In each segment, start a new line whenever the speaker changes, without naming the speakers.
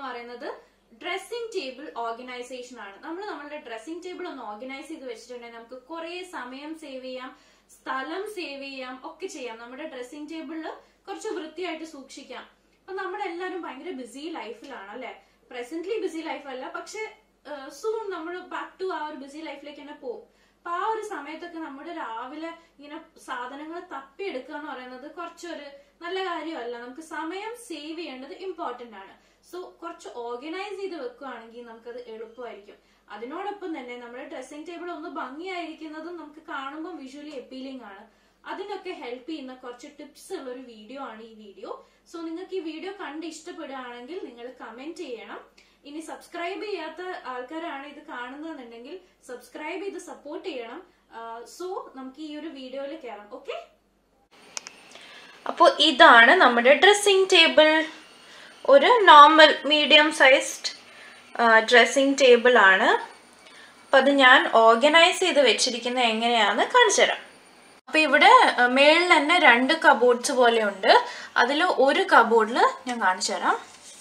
പറയുന്നത് dressing table organisation ആണ് നമ്മൾ നമ്മുടെ ഡ്രസ്സിംഗ് ടേബിൾ ഒന്ന് ഓർഗനൈസ് ചെയ്ത് വെച്ചിട്ടുണ്ടെങ്കിൽ നമുക്ക് കുറെ സമയം സേവ് ചെയ്യാം സ്ഥലം സേവ് ചെയ്യാം ഒക്കെ ചെയ്യാം നമ്മുടെ ഡ്രസ്സിംഗ് ടേബിളിൽ കുറച്ച് വൃത്തിയായിട്ട് സൂക്ഷിക്കാം അപ്പൊ നമ്മളെല്ലാരും ഭയങ്കര ബിസി ലൈഫിലാണ് അല്ലെ പ്രസന്റ്ലി ബിസി ലൈഫ് അല്ല പക്ഷെ സൂൺ നമ്മൾ ബാക്ക് ടു ആ ഒരു ബിസി ലൈഫിലേക്ക് തന്നെ പോകും അപ്പൊ ആ ഒരു സമയത്തൊക്കെ നമ്മുടെ രാവിലെ ഇങ്ങനെ സാധനങ്ങൾ തപ്പിയെടുക്കുക എന്ന് പറയുന്നത് കുറച്ചൊരു നല്ല കാര്യമല്ല നമുക്ക് സമയം സേവ് ചെയ്യേണ്ടത് ഇമ്പോർട്ടന്റ് ആണ് സോ കുറച്ച് ഓർഗനൈസ് ചെയ്ത് വെക്കുകയാണെങ്കിൽ നമുക്കത് എളുപ്പമായിരിക്കും അതിനോടൊപ്പം തന്നെ നമ്മുടെ ഡ്രസ്സിംഗ് ടേബിൾ ഒന്ന് ഭംഗിയായിരിക്കുന്നതും നമുക്ക് കാണുമ്പോൾ വിഷ്വലി അപ്പീലിംഗ് ആണ് അതിനൊക്കെ ഹെൽപ്പ് ചെയ്യുന്ന കുറച്ച് ടിപ്സ് ഉള്ള ഒരു വീഡിയോ ആണ് ഈ വീഡിയോ സോ നിങ്ങൾക്ക് ഈ വീഡിയോ കണ്ട് ഇഷ്ടപ്പെടുകയാണെങ്കിൽ നിങ്ങൾ കമന്റ് ചെയ്യണം ഇനി സബ്സ്ക്രൈബ് ചെയ്യാത്ത ആൾക്കാരാണ് ഇത് കാണുന്നതെന്നുണ്ടെങ്കിൽ സബ്സ്ക്രൈബ് ചെയ്ത് സപ്പോർട്ട് ചെയ്യണം സോ നമുക്ക് ഈ ഒരു വീഡിയോയിൽ കയറാം ഓക്കെ അപ്പോൾ ഇതാണ് നമ്മുടെ ഡ്രസ്സിംഗ് ടേബിൾ ഒരു normal medium sized dressing table ആണ് അപ്പം അത് ഞാൻ ഓർഗനൈസ് ചെയ്ത് വെച്ചിരിക്കുന്നത് എങ്ങനെയാണെന്ന് കാണിച്ചു തരാം അപ്പോൾ ഇവിടെ മേളിൽ തന്നെ രണ്ട് കബോർഡ്സ് പോലെയുണ്ട് അതിൽ ഒരു കബോർഡിൽ ഞാൻ കാണിച്ചു തരാം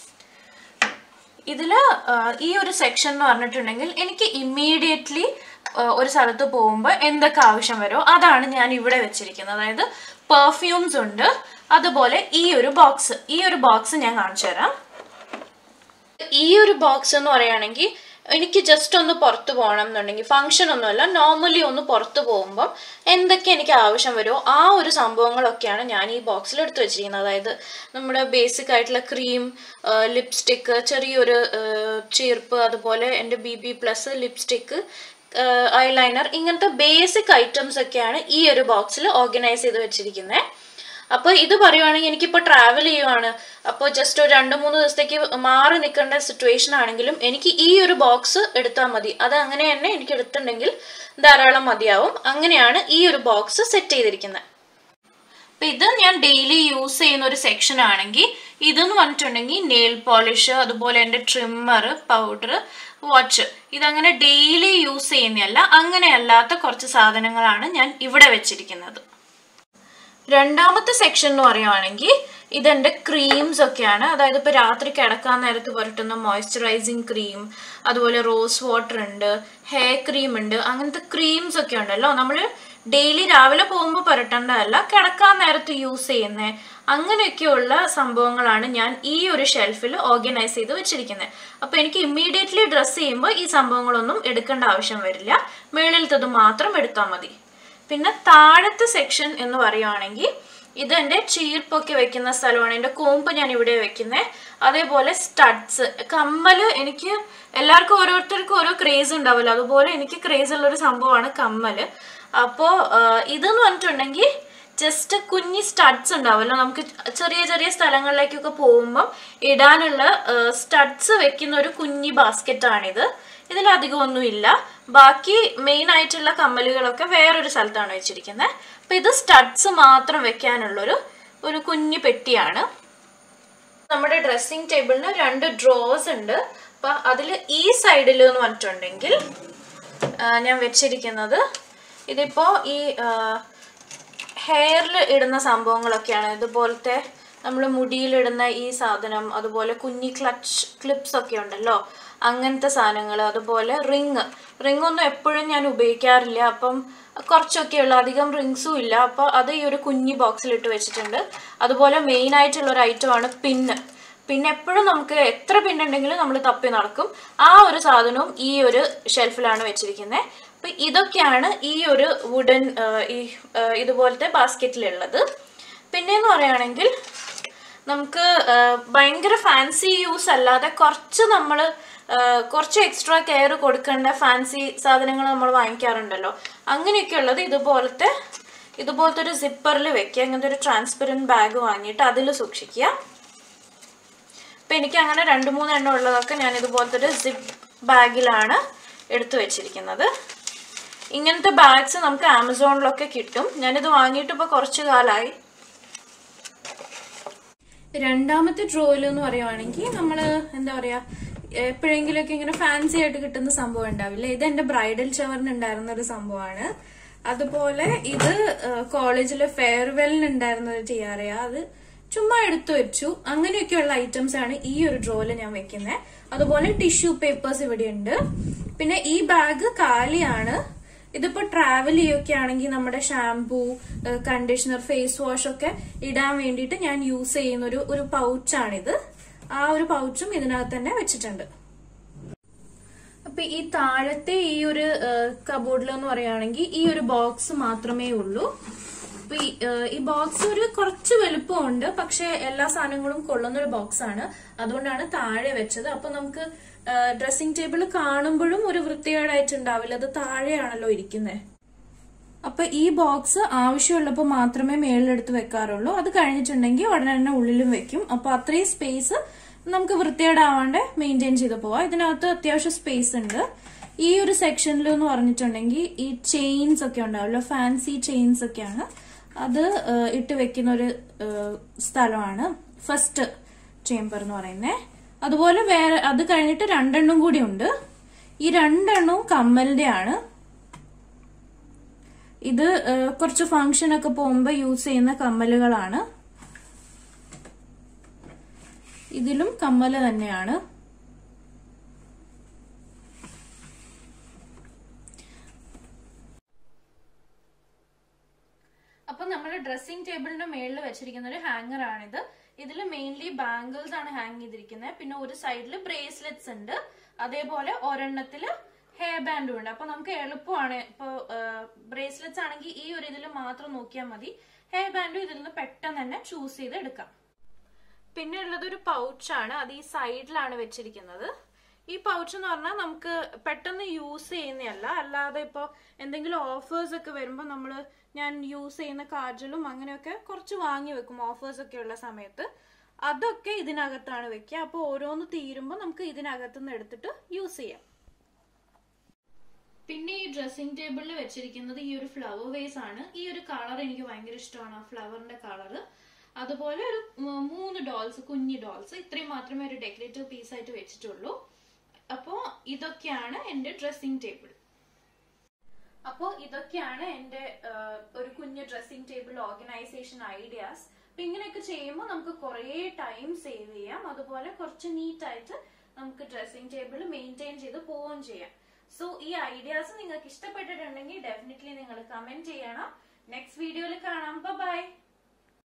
ഇതിൽ ഈ ഒരു സെക്ഷൻ എന്ന് പറഞ്ഞിട്ടുണ്ടെങ്കിൽ എനിക്ക് ഇമ്മീഡിയറ്റ്ലി ഒരു സ്ഥലത്ത് പോകുമ്പോൾ എന്തൊക്കെ ആവശ്യം വരുമോ അതാണ് ഞാൻ ഇവിടെ വെച്ചിരിക്കുന്നത് അതായത് പെർഫ്യൂംസ് ഉണ്ട് അതുപോലെ ഈ ഒരു ബോക്സ് ഈ ഒരു ബോക്സ് ഞാൻ കാണിച്ചു തരാം ഈ ഒരു ബോക്സ് എന്ന് പറയുകയാണെങ്കിൽ എനിക്ക് ജസ്റ്റ് ഒന്ന് പുറത്ത് പോകണം എന്നുണ്ടെങ്കിൽ ഫംഗ്ഷൻ ഒന്നുമല്ല നോർമലി ഒന്ന് പുറത്ത് പോകുമ്പം എന്തൊക്കെ എനിക്ക് ആവശ്യം വരുമോ ആ ഒരു സംഭവങ്ങളൊക്കെയാണ് ഞാൻ ഈ ബോക്സിൽ എടുത്തു വെച്ചിരിക്കുന്നത് അതായത് നമ്മുടെ ബേസിക് ആയിട്ടുള്ള ക്രീം ലിപ്സ്റ്റിക്ക് ചെറിയൊരു ചീർപ്പ് അതുപോലെ എൻ്റെ B B plus lipstick eyeliner ഇങ്ങനത്തെ ബേസിക് ഐറ്റംസ് ഒക്കെയാണ് ഈ ഒരു ബോക്സിൽ ഓർഗനൈസ് ചെയ്ത് വെച്ചിരിക്കുന്നത് അപ്പോൾ ഇത് പറയുവാണെങ്കിൽ എനിക്കിപ്പോൾ ട്രാവൽ ചെയ്യുവാണ് അപ്പോൾ ജസ്റ്റ് ഒരു രണ്ട് മൂന്ന് ദിവസത്തേക്ക് മാറി നിൽക്കേണ്ട സിറ്റുവേഷൻ ആണെങ്കിലും എനിക്ക് ഈ ഒരു ബോക്സ് എടുത്താൽ മതി അത് അങ്ങനെ തന്നെ എനിക്ക് എടുത്തിട്ടുണ്ടെങ്കിൽ ധാരാളം മതിയാവും അങ്ങനെയാണ് ഈ ഒരു ബോക്സ് സെറ്റ് ചെയ്തിരിക്കുന്നത് അപ്പം ഇത് ഞാൻ ഡെയിലി യൂസ് ചെയ്യുന്ന ഒരു സെക്ഷൻ ആണെങ്കിൽ ഇതെന്ന് പറഞ്ഞിട്ടുണ്ടെങ്കിൽ നെയിൽ പോളിഷ് അതുപോലെ എൻ്റെ ട്രിമ്മർ പൗഡർ വാച്ച് ഇതങ്ങനെ ഡെയിലി യൂസ് ചെയ്യുന്നതല്ല അങ്ങനെയല്ലാത്ത കുറച്ച് സാധനങ്ങളാണ് ഞാൻ ഇവിടെ വെച്ചിരിക്കുന്നത് രണ്ടാമത്തെ സെക്ഷൻ എന്ന് പറയുവാണെങ്കിൽ ഇതെൻ്റെ ക്രീംസ് ഒക്കെയാണ് അതായത് ഇപ്പോൾ രാത്രി കിടക്കാൻ നേരത്ത് പുരട്ടുന്ന മോയ്സ്ചറൈസിങ് ക്രീം അതുപോലെ റോസ് വാട്ടർ ഉണ്ട് ഹെയർ ക്രീം ഉണ്ട് അങ്ങനത്തെ ക്രീംസ് ഒക്കെ ഉണ്ടല്ലോ നമ്മൾ ഡെയിലി രാവിലെ പോകുമ്പോൾ പുരട്ടേണ്ടതല്ല കിടക്കാൻ നേരത്ത് യൂസ് ചെയ്യുന്നത് അങ്ങനെയൊക്കെയുള്ള സംഭവങ്ങളാണ് ഞാൻ ഈ ഒരു ഷെൽഫിൽ ഓർഗനൈസ് ചെയ്ത് വെച്ചിരിക്കുന്നത് അപ്പോൾ എനിക്ക് ഇമ്മീഡിയറ്റ്ലി ഡ്രസ്സ് ചെയ്യുമ്പോൾ ഈ സംഭവങ്ങളൊന്നും എടുക്കേണ്ട ആവശ്യം വരില്ല മേളിലത്തത് മാത്രം എടുത്താൽ മതി പിന്നെ താഴത്തെ സെക്ഷൻ എന്ന് പറയുവാണെങ്കിൽ ഇതെൻ്റെ ചീർപ്പൊക്കെ വെക്കുന്ന സ്ഥലമാണ് എൻ്റെ കോമ്പ് ഞാൻ ഇവിടെ വെക്കുന്നത് അതേപോലെ സ്റ്റഡ്സ് കമ്മൽ എനിക്ക് എല്ലാവർക്കും ഓരോരുത്തർക്കും ഓരോ ക്രേസ് ഉണ്ടാവില്ല അതുപോലെ എനിക്ക് ക്രേസ് ഉള്ളൊരു സംഭവമാണ് കമ്മൽ അപ്പോൾ ഇതെന്ന് പറഞ്ഞിട്ടുണ്ടെങ്കിൽ ജസ്റ്റ് കുഞ്ഞി സ്റ്റഡ്സ് ഉണ്ടാവുമല്ലോ നമുക്ക് ചെറിയ ചെറിയ സ്ഥലങ്ങളിലേക്കൊക്കെ പോകുമ്പം ഇടാനുള്ള സ്റ്റഡ്സ് വെക്കുന്ന ഒരു കുഞ്ഞി ബാസ്ക്കറ്റാണിത് ഇതിലധികം ഒന്നുമില്ല ബാക്കി മെയിൻ ആയിട്ടുള്ള കമ്മലുകളൊക്കെ വേറൊരു സ്ഥലത്താണ് വെച്ചിരിക്കുന്നത് അപ്പം ഇത് സ്റ്റഡ്സ് മാത്രം വെക്കാനുള്ളൊരു ഒരു കുഞ്ഞു പെട്ടിയാണ് നമ്മുടെ ഡ്രസ്സിങ് ടേബിളിന് രണ്ട് ഡ്രോസ് ഉണ്ട് അപ്പം അതിൽ ഈ സൈഡിൽ എന്ന് പറഞ്ഞിട്ടുണ്ടെങ്കിൽ ഞാൻ വെച്ചിരിക്കുന്നത് ഇതിപ്പോൾ ഈ ഹെയറിൽ ഇടുന്ന സംഭവങ്ങളൊക്കെയാണ് ഇതുപോലത്തെ നമ്മൾ മുടിയിലിടുന്ന ഈ സാധനം അതുപോലെ കുഞ്ഞി ക്ലച്ച് ക്ലിപ്സ് ഒക്കെ ഉണ്ടല്ലോ അങ്ങനത്തെ സാധനങ്ങൾ അതുപോലെ റിങ് റിങ് ഒന്നും എപ്പോഴും ഞാൻ ഉപയോഗിക്കാറില്ല അപ്പം കുറച്ചൊക്കെയുള്ള അധികം റിങ്സും ഇല്ല അപ്പോൾ അത് ഈ ഒരു കുഞ്ഞി ബോക്സിലിട്ട് വെച്ചിട്ടുണ്ട് അതുപോലെ മെയിൻ ആയിട്ടുള്ള ഒരു ഐറ്റമാണ് പിന്ന് പിന്നെ എപ്പോഴും നമുക്ക് എത്ര പിന്നുണ്ടെങ്കിലും നമ്മൾ തപ്പി നടക്കും ആ ഒരു സാധനവും ഈ ഒരു ഷെൽഫിലാണ് വെച്ചിരിക്കുന്നത് അപ്പം ഇതൊക്കെയാണ് ഈ ഒരു വുഡൻ ഈ ഇതുപോലത്തെ ബാസ്ക്കറ്റിലുള്ളത് പിന്നെയെന്ന് പറയുകയാണെങ്കിൽ നമുക്ക് ഭയങ്കര ഫാൻസി യൂസ് അല്ലാതെ കുറച്ച് നമ്മൾ കുറച്ച് എക്സ്ട്രാ കെയർ കൊടുക്കേണ്ട ഫാൻസി സാധനങ്ങൾ നമ്മൾ വാങ്ങിക്കാറുണ്ടല്ലോ അങ്ങനെയൊക്കെ ഉള്ളത് ഇതുപോലത്തെ ഇതുപോലത്തെ ഒരു സിപ്പറിൽ വെക്കുക അങ്ങനത്തെ ഒരു ട്രാൻസ്പെറൻറ്റ് ബാഗ് വാങ്ങിയിട്ട് അതിൽ സൂക്ഷിക്കുക അപ്പം എനിക്ക് അങ്ങനെ രണ്ട് മൂന്ന് എണ്ണം ഉള്ളതൊക്കെ ഞാൻ ഇതുപോലത്തെ ഒരു സിപ്പ് ബാഗിലാണ് എടുത്തു വെച്ചിരിക്കുന്നത് ഇങ്ങനത്തെ ബാഗ്സ് നമുക്ക് ആമസോണിലൊക്കെ കിട്ടും ഞാനിത് വാങ്ങിയിട്ട് ഇപ്പോൾ കുറച്ച് കാലമായി രണ്ടാമത്തെ ഡ്രോയിൽ എന്ന് പറയുവാണെങ്കിൽ നമ്മൾ എന്താ പറയാ എപ്പോഴെങ്കിലുമൊക്കെ ഇങ്ങനെ ഫാൻസി ആയിട്ട് കിട്ടുന്ന സംഭവം ഉണ്ടാവില്ല ഇത് എന്റെ ബ്രൈഡൽ ഷവറിന് ഉണ്ടായിരുന്ന ഒരു സംഭവമാണ് അതുപോലെ ഇത് കോളേജിലെ ഫെയർവെല്ലിന് ഉണ്ടായിരുന്ന ഒരു ടിയാറയാ അത് ചുമ്മാ എടുത്തു വെച്ചു അങ്ങനെയൊക്കെയുള്ള ഐറ്റംസ് ആണ് ഈ ഒരു ഡ്രോയില് ഞാൻ വെക്കുന്നത് അതുപോലെ ടിഷ്യൂ പേപ്പേഴ്സ് ഇവിടെ ഉണ്ട് പിന്നെ ഈ ബാഗ് കാലിയാണ് ഇതിപ്പോ ട്രാവൽ ചെയ്യൊക്കെ ആണെങ്കിൽ നമ്മുടെ ഷാംപൂ കണ്ടീഷണർ ഫേസ് വാഷ് ഒക്കെ ഇടാൻ വേണ്ടിയിട്ട് ഞാൻ യൂസ് ചെയ്യുന്ന ഒരു ഒരു പൗച്ചാണിത് ആ ഒരു പൗച്ചും ഇതിനകത്ത് തന്നെ വെച്ചിട്ടുണ്ട് അപ്പൊ ഈ താഴത്തെ ഈ ഒരു കബോർഡിൽ എന്ന് പറയുകയാണെങ്കിൽ ഈ ഒരു ബോക്സ് മാത്രമേ ഉള്ളൂ അപ്പൊ ഈ, ഏഹ്, ഈ ബോക്സ് ഒരു കുറച്ച് വലുപ്പമുണ്ട് പക്ഷെ എല്ലാ സാധനങ്ങളും കൊള്ളുന്ന ഒരു ബോക്സ് ആണ് അതുകൊണ്ടാണ് താഴെ വെച്ചത് അപ്പൊ നമുക്ക് ഡ്രസ്സിംഗ് ടേബിൾ കാണുമ്പോഴും ഒരു വൃത്തികേടായിട്ടുണ്ടാവില്ല അത് താഴെയാണല്ലോ ഇരിക്കുന്നത് അപ്പൊ ഈ ബോക്സ് ആവശ്യമുള്ളപ്പോൾ മാത്രമേ മേളിലെടുത്ത് വെക്കാറുള്ളൂ അത് കഴിഞ്ഞിട്ടുണ്ടെങ്കിൽ ഉടനെ തന്നെ ഉള്ളിലും വെക്കും അപ്പൊ അത്രയും സ്പേസ് നമുക്ക് വൃത്തികേടാവാണ്ട് മെയിൻറ്റെയിൻ ചെയ്ത് പോവാം ഇതിനകത്ത് അത്യാവശ്യം സ്പേസ് ഉണ്ട് ഈ ഒരു സെക്ഷനിൽ എന്ന് പറഞ്ഞിട്ടുണ്ടെങ്കിൽ ഈ ചെയിൻസ് ഒക്കെ ഉണ്ടാവുമല്ലോ ഫാൻസി ചെയിൻസ് ഒക്കെയാണ് അത് ഏഹ്, ഇട്ട് വെക്കുന്ന ഒരു ഏഹ്, സ്ഥലമാണ് ഫസ്റ്റ് ചേംബർ എന്ന് പറയുന്നത് അതുപോലെ വേറെ അത് കഴിഞ്ഞിട്ട് രണ്ടെണ്ണം കൂടി ഉണ്ട് ഈ രണ്ടെണ്ണവും കമ്മലിന്റെ ആണ് ഇത് ഏഹ്, കുറച്ച് ഫംഗ്ഷൻ ഒക്കെ പോകുമ്പോൾ യൂസ് ചെയ്യുന്ന കമ്മലുകളാണ് ഇതിലും കമ്മല് തന്നെയാണ് അപ്പൊ നമ്മുടെ ഡ്രസ്സിംഗ് ടേബിളിന്റെ മേളിൽ വെച്ചിരിക്കുന്ന ഒരു ഹാങ്ങർ ആണിത് ഇതിൽ മെയിൻലി ബാംഗിൾസ് ആണ് ഹാങ് ചെയ്തിരിക്കുന്നത് പിന്നെ ഒരു സൈഡിൽ ബ്രേസ്ലെറ്റ്സ് ഉണ്ട് അതേപോലെ ഒരെണ്ണത്തില് ഹെയർ ബാൻഡും ഉണ്ട് അപ്പൊ നമുക്ക് എളുപ്പമാണ് ഇപ്പൊ ബ്രേസ്ലെറ്റ്സ് ആണെങ്കിൽ ഈ ഒരു ഇതിൽ മാത്രം നോക്കിയാൽ മതി ഹെയർ ബാൻഡും ഇതിൽ നിന്ന് പെട്ടെന്ന് തന്നെ ചൂസ് ചെയ്ത് എടുക്കാം പിന്നെ ഉള്ളത് ഒരു പൗച്ചാണ് അത് ഈ സൈഡിലാണ് വെച്ചിരിക്കുന്നത് ഈ പൗച്ച് എന്ന് പറഞ്ഞാൽ നമുക്ക് പെട്ടെന്ന് യൂസ് ചെയ്യുന്നതല്ല അല്ലാതെ ഇപ്പോൾ എന്തെങ്കിലും ഓഫേഴ്സ് ഒക്കെ വരുമ്പോൾ നമ്മൾ ഞാൻ യൂസ് ചെയ്യുന്ന കാജലും അങ്ങനെയൊക്കെ കുറച്ച് വാങ്ങി വെക്കും ഓഫേഴ്സ് ഒക്കെ ഉള്ള സമയത്ത് അതൊക്കെ ഇതിനകത്താണ് വെക്കുക അപ്പോൾ ഓരോന്ന് തീരുമ്പോൾ നമുക്ക് ഇതിനകത്ത് നിന്ന് എടുത്തിട്ട് യൂസ് ചെയ്യാം പിന്നെ ഈ ഡ്രസ്സിംഗ് ടേബിളിൽ വെച്ചിരിക്കുന്നത് ഈ ഒരു ഫ്ലവർ വേസ് ആണ് ഈ ഒരു കളർ എനിക്ക് ഭയങ്കര ഇഷ്ടമാണ് ആ ഫ്ലവറിന്റെ കളർ അതുപോലെ ഒരു മൂ- മൂന്ന് ഡോൾസ് കുഞ്ഞി ഡോൾസ് ഇത്രയും മാത്രമേ ഒരു ഡെക്കറേറ്റീവ് പീസ് ആയിട്ട് വെച്ചിട്ടുള്ളൂ അപ്പോ ഇതൊക്കെയാണ് എന്റെ ഡ്രസ്സിംഗ് ടേബിൾ അപ്പോൾ ഇതൊക്കെയാണ് എന്റെ ആ, ഒരു കുഞ്ഞു ഡ്രസ്സിംഗ് ടേബിൾ ഓർഗനൈസേഷൻ ഐഡിയാസ് അപ്പൊ ഇങ്ങനെയൊക്കെ ചെയ്യുമ്പോൾ നമുക്ക് കുറേ ടൈം സേവ് ചെയ്യാം അതുപോലെ കുറച്ച് നീറ്റ് ആയിട്ട് നമുക്ക് ഡ്രസ്സിംഗ് ടേബിൾ മെയിൻറ്റെയിൻ ചെയ്ത് പോവുകയും ചെയ്യാം സോ ഈ ഐഡിയാസ് നിങ്ങൾക്ക് ഇഷ്ടപ്പെട്ടിട്ടുണ്ടെങ്കിൽ ഡെഫിനറ്റ്ലി നിങ്ങൾ കമന്റ് ചെയ്യണം നെക്സ്റ്റ് വീഡിയോയിൽ കാണാം ബൈ